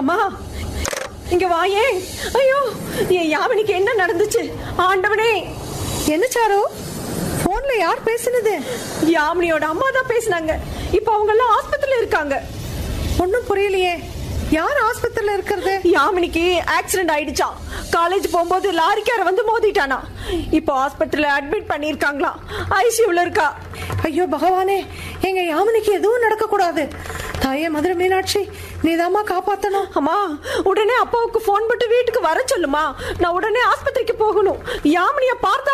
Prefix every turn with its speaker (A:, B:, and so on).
A: அம்மா இங்க வாயே ஐயோ என் யாமினிக்கு என்ன நடந்துச்சு ஆண்டவனே
B: என்ன சாரு போன்ல யார் பேசுனது
A: யாமினியோட அம்மா தான் பேசினாங்க இப்போ அவங்க எல்லாம் ஆஸ்பத்திரியில இருக்காங்க
B: ஒன்னும் புரியலையே யார் ஆஸ்பத்திரியில இருக்கிறது
A: யாமினிக்கு ஆக்சிடென்ட் ஆயிடுச்சாம் காலேஜ் போகும்போது லாரிக்கார வந்து மோதிட்டானா இப்போ ஆஸ்பத்திரியில அட்மிட் பண்ணிருக்காங்களாம் ஐசியூல இருக்கா
B: ஐயோ பகவானே எங்க யாமினிக்கு எதுவும் நடக்க கூடாது தாயே மதுரை மீனாட்சி நீதாம்மா காப்பாத்தணும்
A: அம்மா உடனே அப்பாவுக்கு ஃபோன் போட்டு வீட்டுக்கு வர சொல்லுமா நான் உடனே ஆஸ்பத்திரிக்கு போகணும் யாமினிய பார்த்தா